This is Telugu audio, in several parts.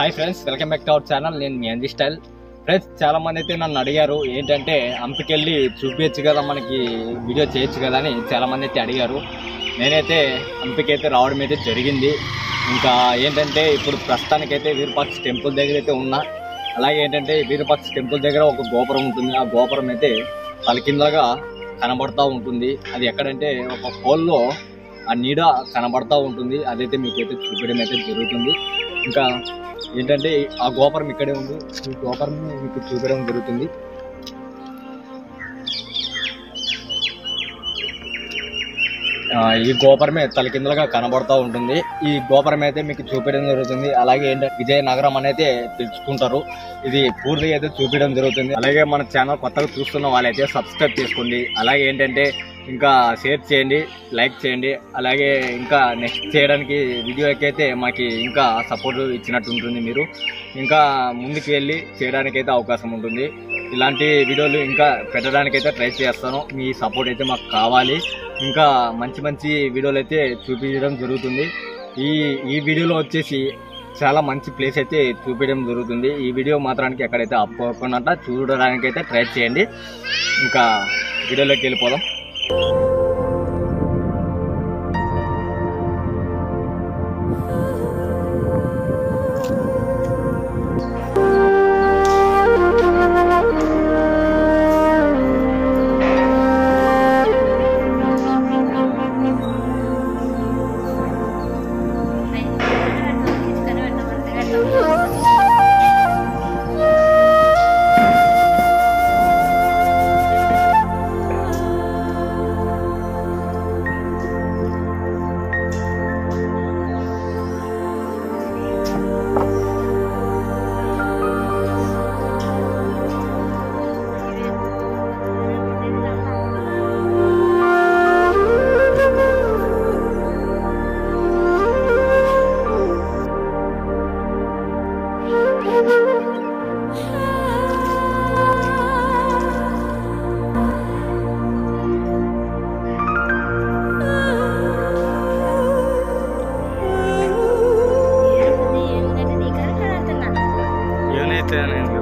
hi friends welcome back to our channel నేను మీ అంజీ స్టైల్ ఫ్రెండ్స్ చాలా మంది అయితే నన్ను అడిగారు ఏంటంటే హంపికెళ్ళి చూపించచ్చు కదా మనకి వీడియో చేయొచ్చు కదా అని చాలా మంది అయితే అడిగారు నేనైతే హంపికైతే రావడం అయితే జరిగింది ఇంకా ఏంటంటే ఇప్పుడు ప్రస్తుతానికైతే వీరపాక్ష టెంపుల్ దగ్గర అయితే ఉన్నా అలాగే ఏంటంటే వీరపాక్ష టెంపుల్ దగ్గర ఒక గోపురం ఉంటుంది ఆ గోపురం అయితే తలకిందగా కనబడతా ఉంటుంది అది ఎక్కడంటే ఒక హోల్లో ఆ నీడ కనబడతా ఉంటుంది అదైతే మీకైతే చూపించడం అయితే జరుగుతుంది ఇంకా ఏంటంటే ఆ గోపురం ఇక్కడే ఉంది ఈ గోపురం మీకు చూపించడం జరుగుతుంది ఆ, ఈ గోపురమే తలకిందులుగా కనబడతా ఉంటుంది ఈ గోపురం అయితే మీకు చూపించడం జరుగుతుంది అలాగే ఏంటంటే విజయనగరం అనేది పిలుచుకుంటారు ఇది పూర్తిగా అయితే చూపించడం జరుగుతుంది అలాగే మన ఛానల్ కొత్తగా చూస్తున్న వాళ్ళైతే సబ్స్క్రైబ్ చేసుకోండి అలాగే ఏంటంటే ఇంకా షేర్ చేయండి లైక్ చేయండి అలాగే ఇంకా నెక్స్ట్ చేయడానికి వీడియోకి అయితే మాకు ఇంకా సపోర్ట్ ఇచ్చినట్టు ఉంటుంది మీరు ఇంకా ముందుకు వెళ్ళి చేయడానికి అయితే అవకాశం ఉంటుంది ఇలాంటి వీడియోలు ఇంకా పెట్టడానికి అయితే ట్రై చేస్తాను మీ సపోర్ట్ అయితే మాకు కావాలి ఇంకా మంచి మంచి వీడియోలు అయితే చూపించడం జరుగుతుంది ఈ ఈ వీడియోలో వచ్చేసి చాలా మంచి ప్లేస్ అయితే చూపించడం జరుగుతుంది ఈ వీడియో మాత్రానికి ఎక్కడైతే అప్పుకోకుండా చూడడానికి అయితే ట్రై చేయండి ఇంకా వీడియోలోకి వెళ్ళిపోదాం ఏమైతే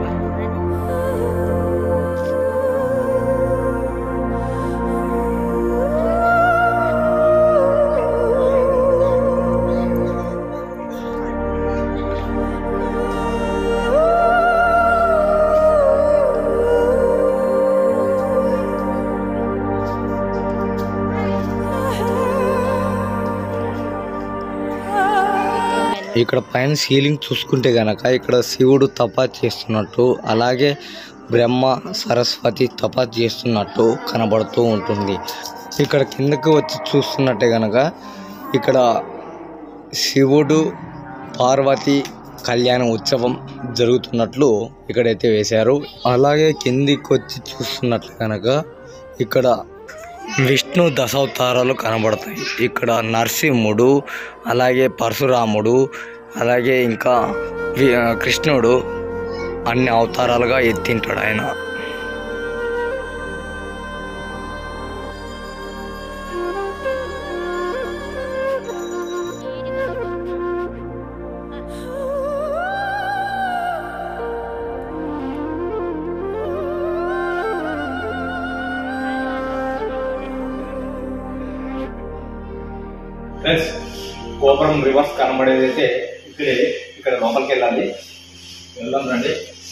ఇక్కడ పైన సీలింగ్ చూసుకుంటే గనక ఇక్కడ శివుడు తపా చేస్తున్నట్టు అలాగే బ్రహ్మ సరస్వతి తపా చేస్తున్నట్టు కనబడుతూ ఉంటుంది ఇక్కడ కిందకి వచ్చి చూస్తున్నట్టే గనక ఇక్కడ శివుడు పార్వతి కళ్యాణ ఉత్సవం జరుగుతున్నట్లు ఇక్కడైతే వేశారు అలాగే కిందికి వచ్చి చూస్తున్నట్లు కనుక ఇక్కడ విష్ణు దశావతారాలు కనబడతాయి ఇక్కడ నరసింహుడు అలాగే పరశురాముడు అలాగే ఇంకా వి- కృష్ణుడు అన్ని అవతారాలుగా ఎత్తింటాడు ఆయన ఫ్రెండ్స్ గోపురం రివర్స్ కనబడేది అయితే ఇక్కడే ఇక్కడ లోపలికి వెళ్ళాలి వెళ్దాం రండి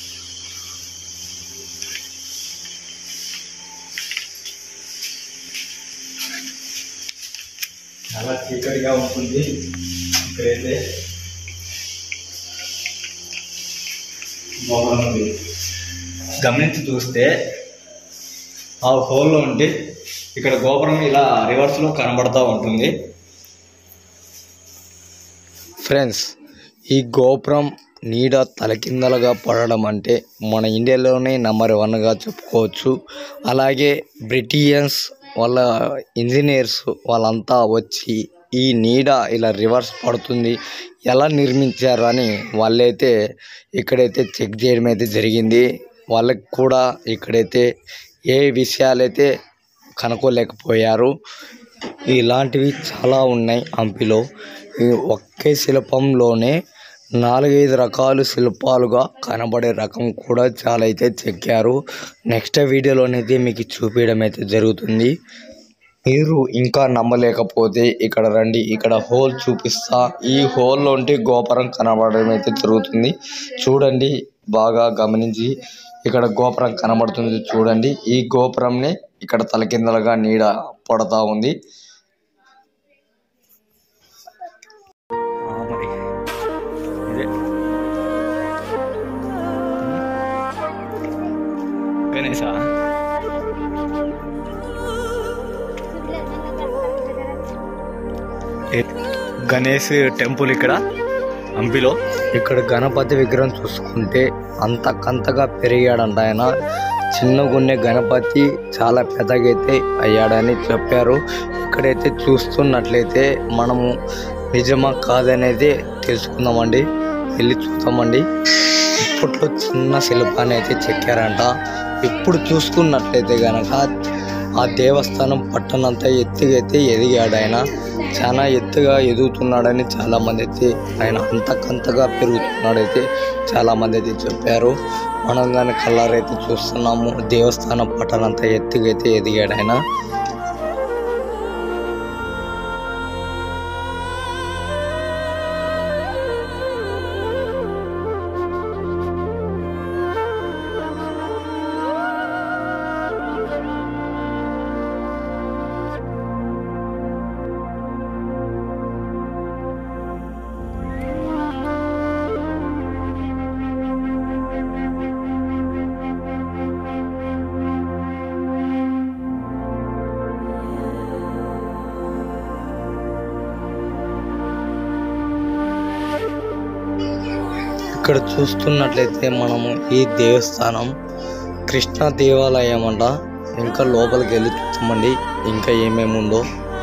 చాలా చీకటిగా ఉంటుంది ఇక్కడైతే గోపురం ఉంది గమనించి చూస్తే ఆ హోల్లో ఉంటే ఇక్కడ గోపురం ఇలా రివర్స్లో కనబడతా ఉంటుంది ఫ్రెండ్స్ ఈ గోపురం నీడ తలకిందలుగా పడడం అంటే మన ఇండియాలోనే నెంబర్ వన్గా చెప్పుకోవచ్చు అలాగే బ్రిటియన్స్ వాళ్ళ ఇంజనీర్స్ వాళ్ళంతా వచ్చి ఈ నీడ ఇలా రివర్స్ పడుతుంది ఎలా నిర్మించారు అని వాళ్ళైతే ఇక్కడైతే చెక్ చేయడం అయితే జరిగింది వాళ్ళకి కూడా ఇక్కడైతే ఏ విషయాలైతే కనుక్కోలేకపోయారు ఇలాంటివి చాలా ఉన్నాయి హంపిలో ఈ ఒకే శిల్పంలోనే నాలుగైదు రకాలు శిల్పాలుగా కనబడే రకం కూడా చాలా అయితే చెక్కారు నెక్స్ట్ వీడియోలోనైతే మీకు చూపించడం అయితే జరుగుతుంది మీరు ఇంకా నమ్మలేకపోతే ఇక్కడ రండి ఇక్కడ హోల్ చూపిస్తా ఈ హోల్ నుండి గోపురం కనబడడం అయితే జరుగుతుంది చూడండి బాగా గమనించి ఇక్కడ గోపురం కనబడుతుంది చూడండి ఈ గోపురంని ఇక్కడ తలకిందలుగా నీడ పడతా ఉంది మరి ఇదే గణేశా గణేష్ టెంపుల్ ఇక్కడ హంపిలో ఇక్కడ గణపతి విగ్రహం చూసుకుంటే అంతకంతగా పెరిగాడంట ఆయన చిన్నగున్నే గణపతి చాలా పెద్దగైతే అయ్యాడని చెప్పారు ఇక్కడైతే చూస్తున్నట్లయితే మనము నిజమా కాదనేది తెలుసుకుందామండి వెళ్ళి చూద్దామండి ఇప్పట్లో చిన్న శిల్పాన్ని అయితే చెక్కారంట ఇప్పుడు చూసుకున్నట్లయితే గనక ఆ దేవస్థానం పట్టణంతా ఎత్తుగైతే ఎదిగాడు ఆయన చాలా ఎత్తుగా ఎదుగుతున్నాడని చాలా మంది అయితే ఆయన అంతకంతగా పెరుగుతున్నాడైతే చాలా మంది అయితే చెప్పారు మనం కానీ కలర్ అయితే చూస్తున్నాము దేవస్థానం పట్టణంతా ఎత్తుగైతే ఎదిగాడు ఆయన ఇక్కడ చూస్తున్నట్లయితే మనము ఈ దేవస్థానం కృష్ణ దేవాలయం అంట ఇంకా లోపలికి వెళ్ళి చూద్దామండి ఇంకా ఏమేమి ఉందో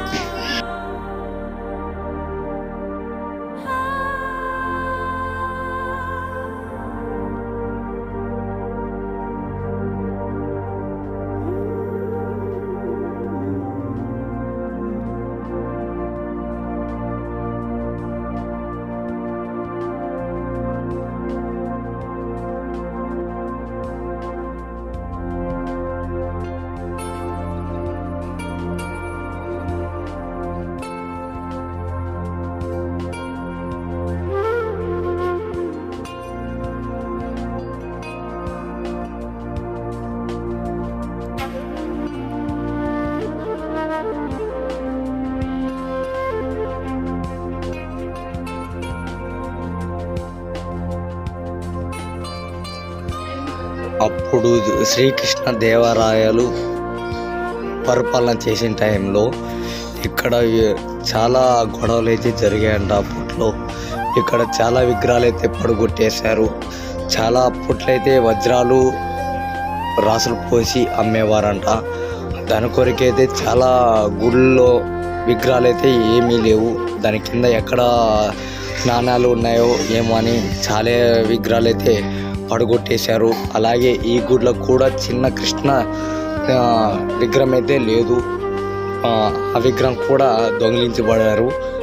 అప్పుడు శ్రీకృష్ణ దేవరాయలు పరిపాలన చేసిన టైంలో ఇక్కడ ఏ- చాలా గొడవలు అయితే జరిగాయంట అప్పట్లో ఇక్కడ చాలా విగ్రహాలు అయితే పడగొట్టేశారు చాలా అప్పట్లో అయితే వజ్రాలు రాసులు పోసి అమ్మేవారంట దాని కొరకైతే చాలా గుళ్ళో విగ్రహాలు అయితే ఏమీ లేవు దాని కింద ఎక్కడ నాణాలు ఉన్నాయో ఏమో అని చాలా విగ్రహాలు అయితే పడగొట్టేశారు అలాగే ఈ గుడిలో కూడా చిన్న కృష్ణ ఆ, విగ్రహం అయితే లేదు ఆ ఆ విగ్రహం కూడా దొంగిలించబడారు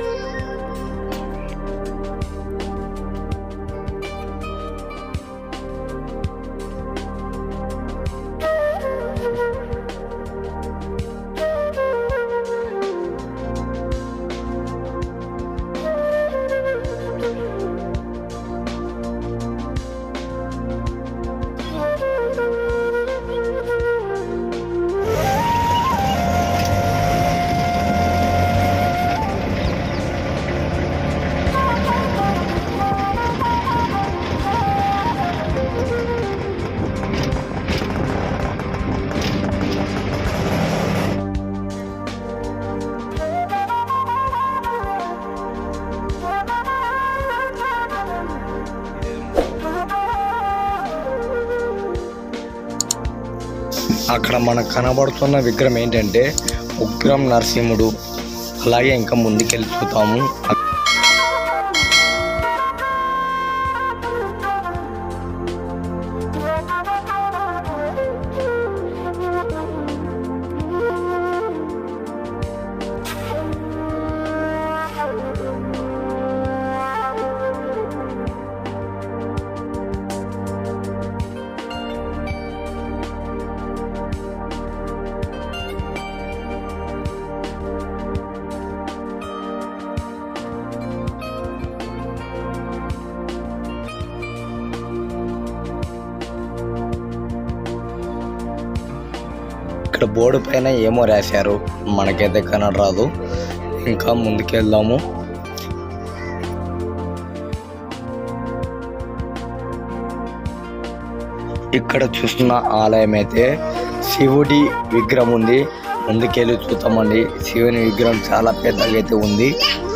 అక్కడ మనకు కనబడుతున్న విగ్రహం ఏంటంటే ఉగ్రం నరసింహుడు అలాగే ఇంకా ముందుకెళ్ళి చూద్దాము ఇక్కడ బోర్డు పైన ఏమో రాశారు మనకైతే కనరాదు ఇంకా ముందుకెళ్దాము ఇక్కడ చూస్తున్న ఆలయం అయితే శివుడి విగ్రహం ఉంది ముందుకెళ్ళి చూద్దామండి శివుని విగ్రహం చాలా పెద్దగా అయితే ఉంది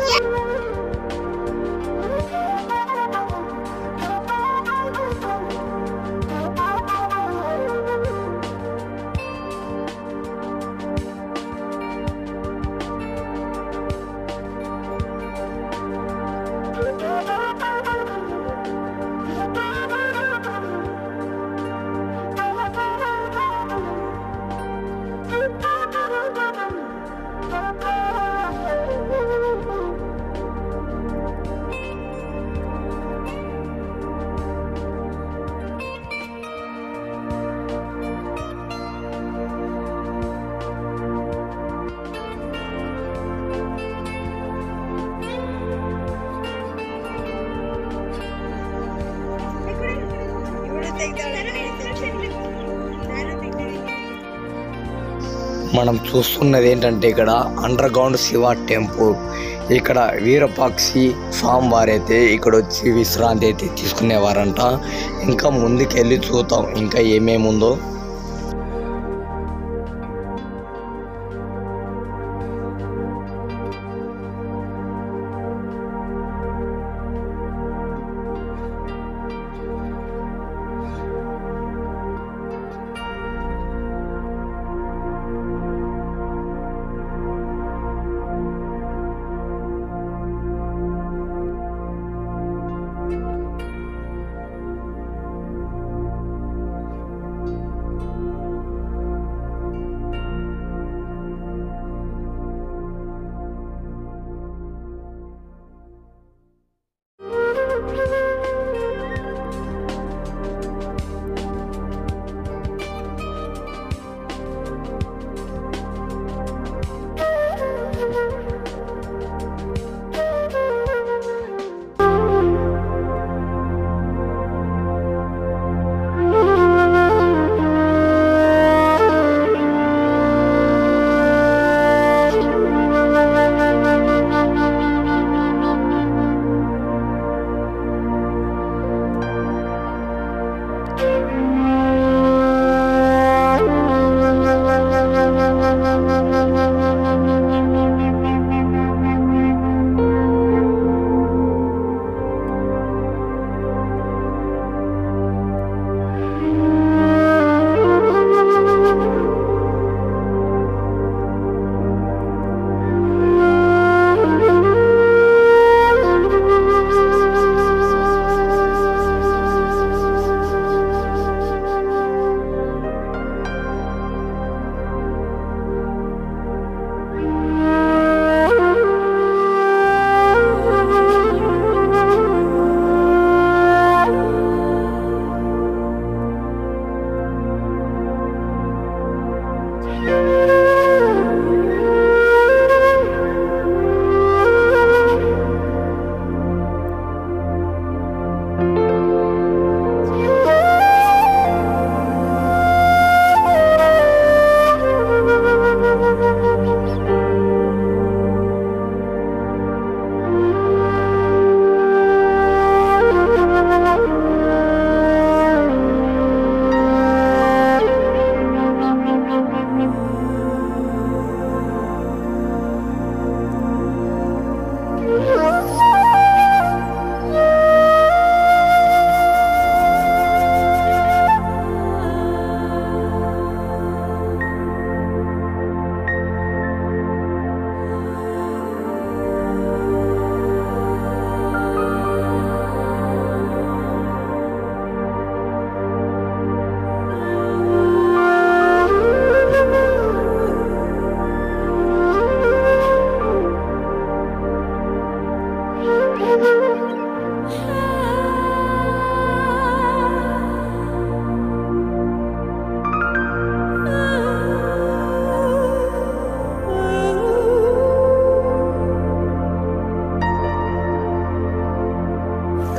మనం చూస్తున్నది ఏంటంటే ఇక్కడ అండర్ గ్రౌండ్ శివ టెంపుల్ ఇక్కడ వీరపాక్షి స్వామి వారైతే ఇక్కడ వచ్చి విశ్రాంతి అయితే తీసుకునేవారంట ఇంకా ముందుకెళ్ళి చూద్దాం ఇంకా ఏమేమి ఉందో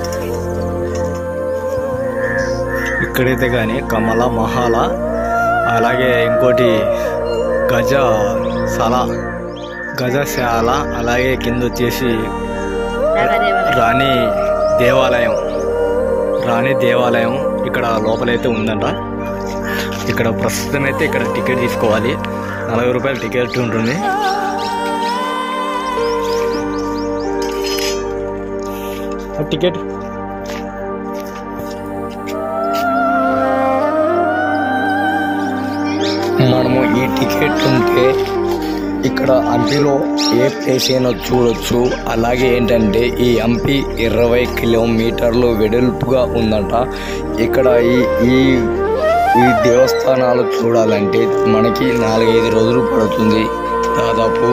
ఇక్కడైతే కానీ కమల మహాల అలాగే ఇంకోటి గజశాల గజశాల అలాగే కింద వచ్చేసి రాణి దేవాలయం రాణి దేవాలయం ఇక్కడ లోపలైతే ఉందంట ఇక్కడ ప్రస్తుతం అయితే ఇక్కడ టికెట్ తీసుకోవాలి నలభై రూపాయల టికెట్ ఉంటుంది టికెట్ మనము ఈ టికెట్ ఉంటే ఇక్కడ హంపిలో ఏ ప్లేస్ అయినా చూడొచ్చు అలాగే ఏంటంటే ఈ హంపి ఇరవై కిలోమీటర్లు వెడల్పుగా ఉందంట ఇక్కడ ఈ ఈ ఈ దేవస్థానాలు చూడాలంటే మనకి నాలుగైదు రోజులు పడుతుంది దాదాపు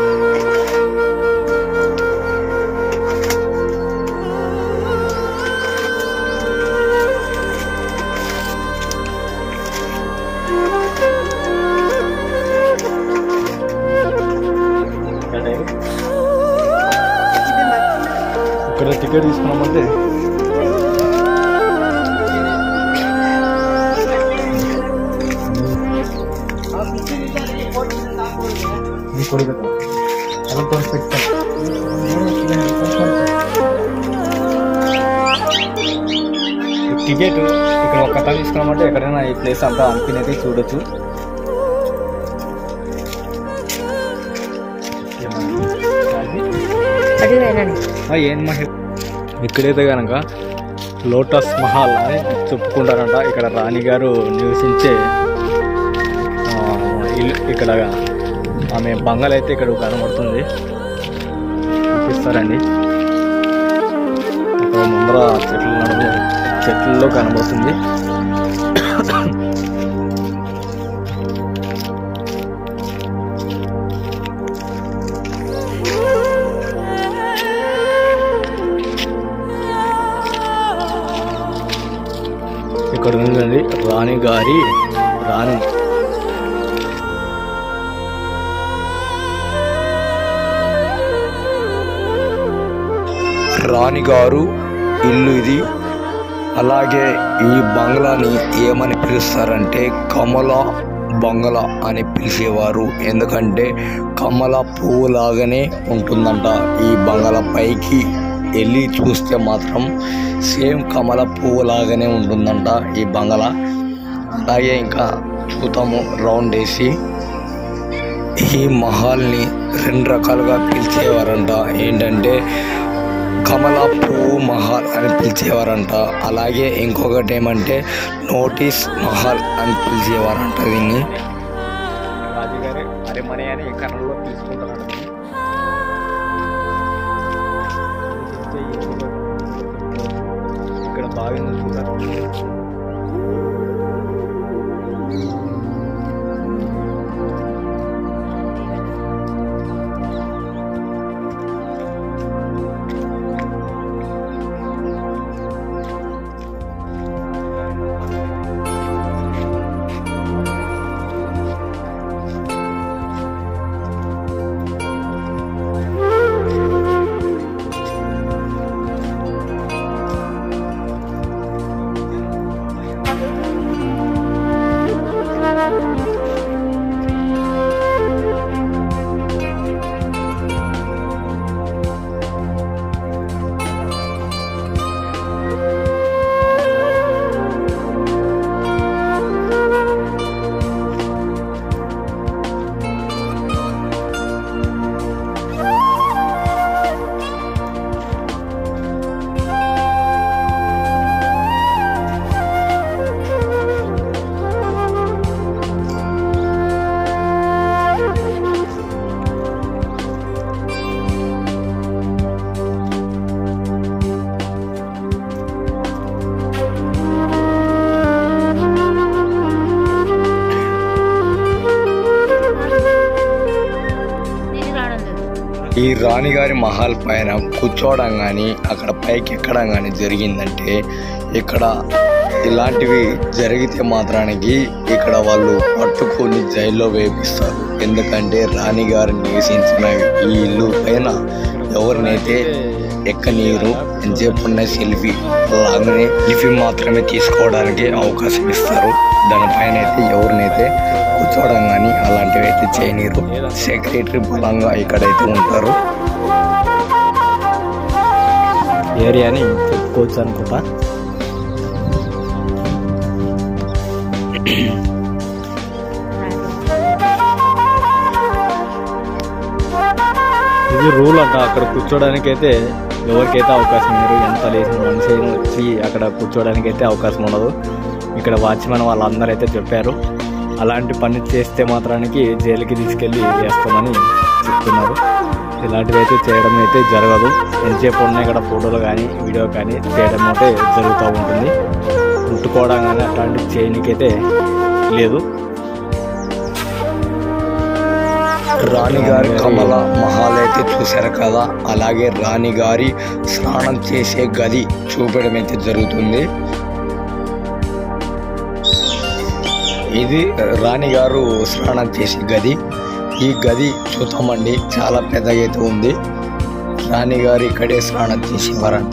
ఇక్కడ టికెట్ తీసుకున్నామంటే టికెట్ ఇక్కడ ఒక కథ తీసుకున్నామంటే ఎక్కడైనా ఈ ప్లేస్ అంతా హంపినైతే చూడొచ్చు ఏం మహి ఇక్కడైతే కనుక లోటస్ మహల్ అని చెప్పుకుంటారంట ఇక్కడ రాణి గారు నివసించే ఆ, ఇల్లు ఇక్కడ ఆమె బంగాల్ అయితే ఇక్కడ కనబడుతుంది చూపిస్తారండి అక్కడ ముందర చెట్ల నడుము చెట్లలో కనబడుతుంది ఇక్కడ ఉందండి రాణి గారి రాణి రాణి గారు ఇల్లు ఇది అలాగే ఈ బంగ్లాని ఏమని పిలుస్తారంటే కమల బంగ్లా అని పిలిచేవారు ఎందుకంటే కమల పువ్వు లాగానే ఉంటుందంట ఈ బంగ్లా పైకి వెళ్ళి చూస్తే మాత్రం సేమ్ కమల పువ్వు లాగానే ఉంటుందంట ఈ బంగ్లా అలాగే ఇంకా చూద్దాము రౌండ్ వేసి ఈ మహల్ని రెండు రకాలుగా పిలిచేవారంట ఏంటంటే కమల పువ్వు మహల్ అని పిలిచేవారంట అలాగే ఇంకొకటి ఏమంటే నోటీస్ మహల్ అని పిలిచేవారంట దీన్ని రాజుగారి అరిమని అని కన్నడలో తీసుకుంటారంట ఇక్కడ బాగా చూడాలి ఈ రాణిగారి మహల్ పైన కూర్చోవడం కానీ అక్కడ పైకి ఎక్కడం కానీ జరిగిందంటే ఇక్కడ ఇలాంటివి జరిగితే మాత్రానికి ఇక్కడ వాళ్ళు పట్టుకొని జైల్లో వేపిస్తారు ఎందుకంటే రాణిగారు నివసించిన ఈ ఇల్లు పైన ఎవరినైతే ఎక్కనీరు ఎంతసేపు ఉన్న సెల్ఫీ అలాగనే సెల్ఫీ మాత్రమే తీసుకోవడానికి అవకాశం ఇస్తారు దానిపైన అయితే ఎవరినైతే కూర్చోవడం కానీ అలాంటివి అయితే చేయనీరు సెక్రటరీ బలంగా ఇక్కడైతే ఉంటారు ఏరియాని చెప్పుకోవచ్చు అనుకుంటా ఇది రూల్ అంట అక్కడ కూర్చోడానికి అయితే ఎవరికైతే అవకాశం లేదు ఎంత లేచిన మనిషి అయినా వచ్చి అక్కడ కూర్చోడానికి అయితే అవకాశం ఉండదు ఇక్కడ వాచ్మెన్ వాళ్ళందరూ అయితే చెప్పారు అలాంటి పని చేస్తే మాత్రానికి జైలుకి తీసుకెళ్ళి వేస్తామని చెప్తున్నారు ఇలాంటివి అయితే చేయడం అయితే జరగదు ఎంతసేపు ఉన్నాయి ఇక్కడ ఫోటోలు కానీ వీడియో కానీ చేయడం అయితే జరుగుతూ ఉంటుంది ముట్టుకోవడం కానీ అట్లాంటివి చేయడానికైతే లేదు రాణిగారి కమల మహాల్ అయితే చూశారు కదా అలాగే రాణిగారి స్నానం చేసే గది చూపడం అయితే జరుగుతుంది ఇది రాణిగారు స్నానం చేసే గది ఈ గది చూద్దామండి చాలా పెద్దగా అయితే ఉంది రాణిగారు ఇక్కడే స్నానం చేసేవారంట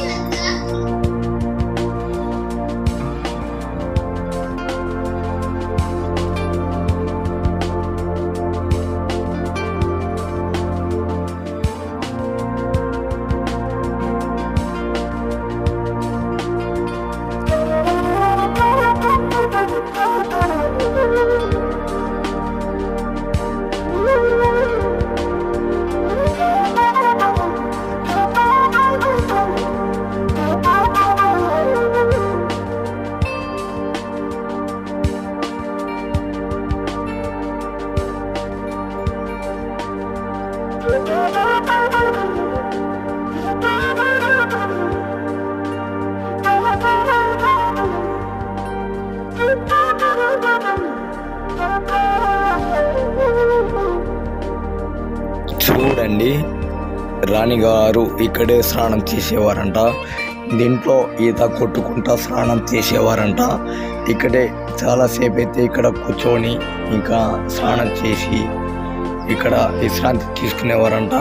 చూడండి రాణిగారు ఇక్కడే స్నానం చేసేవారంట దీంట్లో ఈత కొట్టుకుంటా స్నానం చేసేవారంట ఇక్కడే చాలాసేపు అయితే ఇక్కడ కూర్చొని ఇంకా స్నానం చేసి ఇక్కడ విశ్రాంతి తీసుకునేవారంట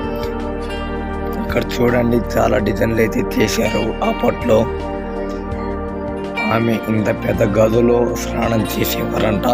ఇక్కడ చూడండి చాలా డిజైన్లు అయితే చేశారు అప్పట్లో ఆమె ఇంత పెద్ద గదిలో స్నానం చేసేవారంట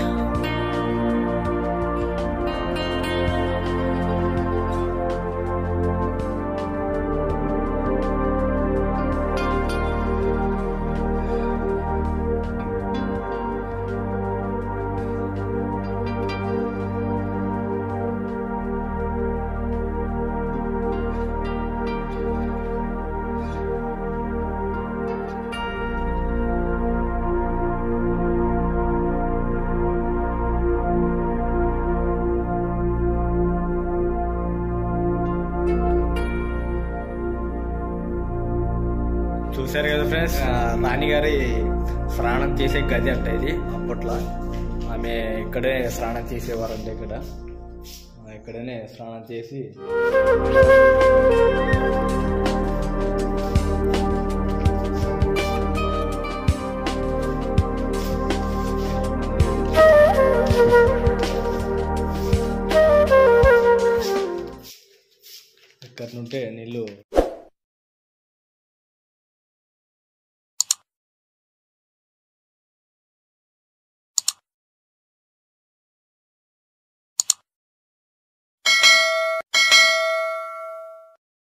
చూశారు కదా ఫ్రెండ్స్ రాణి గారి స్నానం చేసే గది అంట ఇది అప్పట్లో ఆమె ఇక్కడే స్నానం చేసేవారంట ఇక్కడ ఆ, ఇక్కడనే స్నానం చేసి ఇక్కడ నుంటే నీళ్ళు